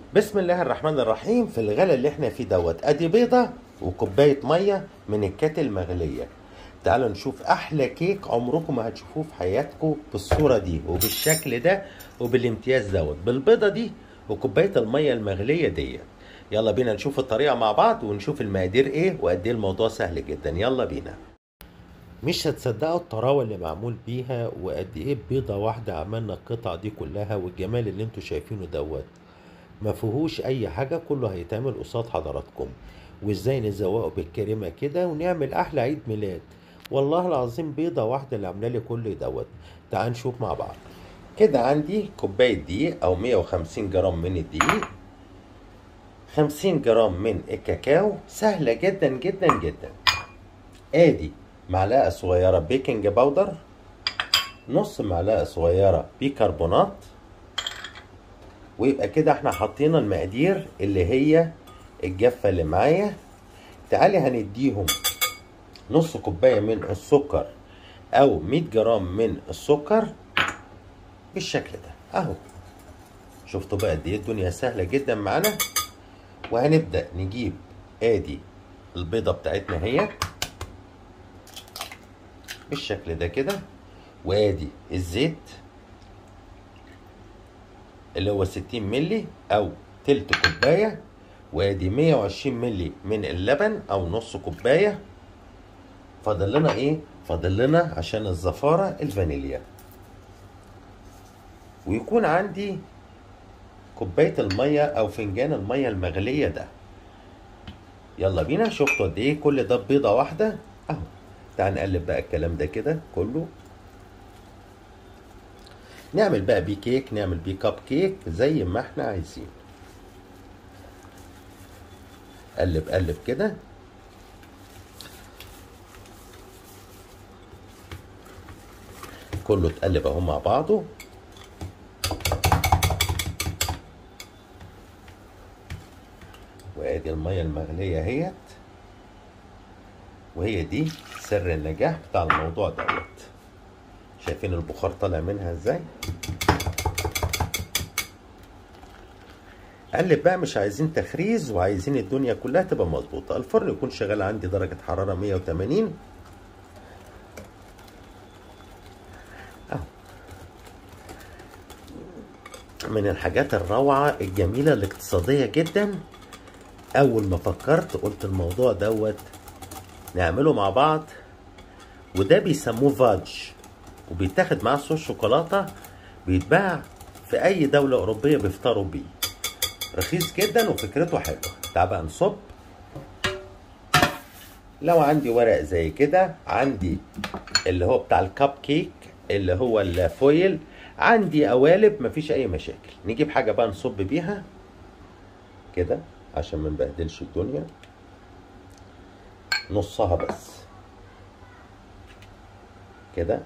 بسم الله الرحمن الرحيم في الغلا اللي احنا فيه دوت ادي بيضة وكوباية مية من الكاتل المغلية تعالوا نشوف احلى كيك عمركم ما هتشوفوه في حياتكم بالصورة دي وبالشكل ده وبالامتياز دوت بالبيضة دي وكوباية المية المغلية ديت يلا بينا نشوف الطريقة مع بعض ونشوف المقادير ايه وقد ايه الموضوع سهل جدا يلا بينا مش هتصدقوا الطراوة اللي معمول بيها وقد ايه بيضة واحدة عملنا القطع دي كلها والجمال اللي انتوا شايفينه دوت ما فيهوش اي حاجة كله هيتعمل قصاد حضراتكم وازاي نزوقه بالكريمة كده ونعمل احلى عيد ميلاد والله العظيم بيضة واحدة اللي عاملة لي كل دوت تعال نشوف مع بعض كده عندي كوباية دقيق او 150 جرام من الدقيق 50 جرام من الكاكاو سهلة جدا جدا جدا ادي معلقة صغيرة بيكنج باودر نص معلقة صغيرة بيكربونات ويبقى كده احنا حطينا المقادير اللي هي الجافة اللي معايا تعالي هنديهم نص كوباية من السكر او 100 جرام من السكر بالشكل ده اهو شفتوا بقى قد ايه الدنيا سهلة جدا معانا وهنبدأ نجيب ادي البيضة بتاعتنا اهي بالشكل ده كده وادي الزيت اللي هو 60 ملي او تلت كوبايه وادي 120 ملي من اللبن او نص كوبايه فاضل لنا ايه فاضل لنا عشان الزفاره الفانيليا ويكون عندي كوبايه الميه او فنجان الميه المغليه ده يلا بينا شفتوا قد ايه كل ده بيضه واحده اهو تعال نقلب بقى الكلام ده كده كله نعمل بقى بيه كيك نعمل بيه كاب كيك زي ما احنا عايزين قلب قلب كده كله اتقلب اهو مع بعضه وادي الميه المغليه اهيت وهي دي سر النجاح بتاع الموضوع دوت شايفين البخار طالع منها ازاي قلب بقى مش عايزين تخريز وعايزين الدنيا كلها تبقى مظبوطه الفرن يكون شغال عندي درجه حراره 180 اهو من الحاجات الروعه الجميله الاقتصاديه جدا اول ما فكرت قلت الموضوع دوت نعمله مع بعض وده بيسموه فاج وبيتاخد معاه صوص شوكولاته بيتباع في اي دوله اوروبيه بيفطروا بيه رخيص جدا وفكرته حلوه تعال بقى نصب لو عندي ورق زي كده عندي اللي هو بتاع الكب كيك اللي هو الفويل عندي قوالب مفيش اي مشاكل نجيب حاجه بقى نصب بيها كده عشان ما نبهدلش الدنيا نصها بس كده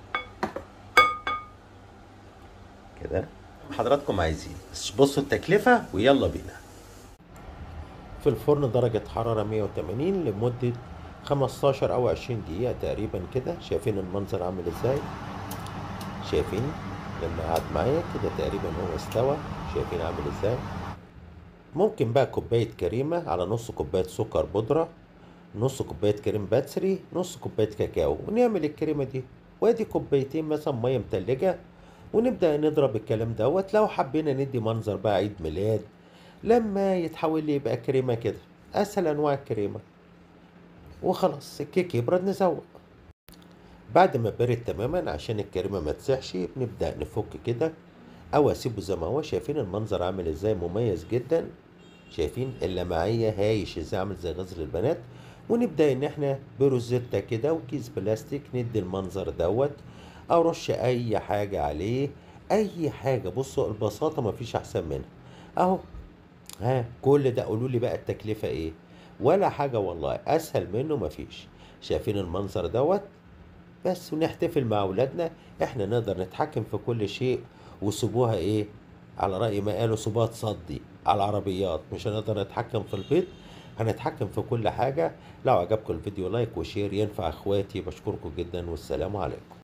كده حضراتكم عايزين بس بصوا التكلفة ويلا بينا في الفرن درجة حرارة 180 لمدة 15 أو 20 دقيقة تقريبا كده شايفين المنظر عامل ازاي شايفين لما قعد معايا كده تقريبا هو استوى شايفين عامل ازاي ممكن بقى كوباية كريمة على نص كوباية سكر بودرة نص كوباية كريم باتسري نص كوباية كاكاو ونعمل الكريمة دي وادي كوبايتين مثلا مية متلجة ونبدأ نضرب الكلام دوت لو حبينا ندي منظر بقى عيد ميلاد لما يتحول لي يبقى كريمة كده أسهل أنواع الكريمة وخلاص الكيك يبرد نزوق بعد ما برد تماما عشان الكريمة ما تسيحش بنبدأ نفك كده أو أسيبه زي ما هو شايفين المنظر عامل ازاي مميز جدا شايفين اللمعية هايش ازاي عامل زي غزل البنات ونبدأ ان احنا بروزيتا كده وكيس بلاستيك ندي المنظر دوت او رش اي حاجة عليه اي حاجة بصوا البساطة مفيش احسن منها اهو ها كل ده قولوا لي بقى التكلفة ايه ولا حاجة والله اسهل منه مفيش شايفين المنظر دوت بس ونحتفل مع اولادنا احنا نقدر نتحكم في كل شيء وسيبوها ايه على رأي ما قالوا سيبوها تصدي على العربيات مش هنقدر نتحكم في البيض هنتحكم في كل حاجة لو عجبكم الفيديو لايك وشير ينفع اخواتي بشكركم جدا والسلام عليكم